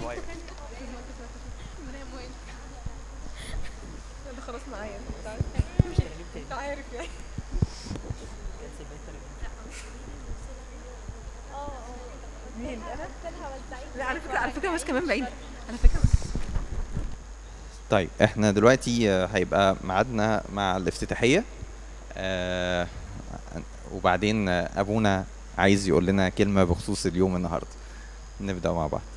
شويه ده خلاص معايا انت عارف يعني مين انا؟ لا على فكره على فكره ماسكه من بعيد على فكره طيب احنا دلوقتي آه، هيبقى ميعادنا مع الافتتاحيه آه وبعدين آه، ابونا عايز يقول لنا كلمه بخصوص اليوم النهارده نبدا مع بعض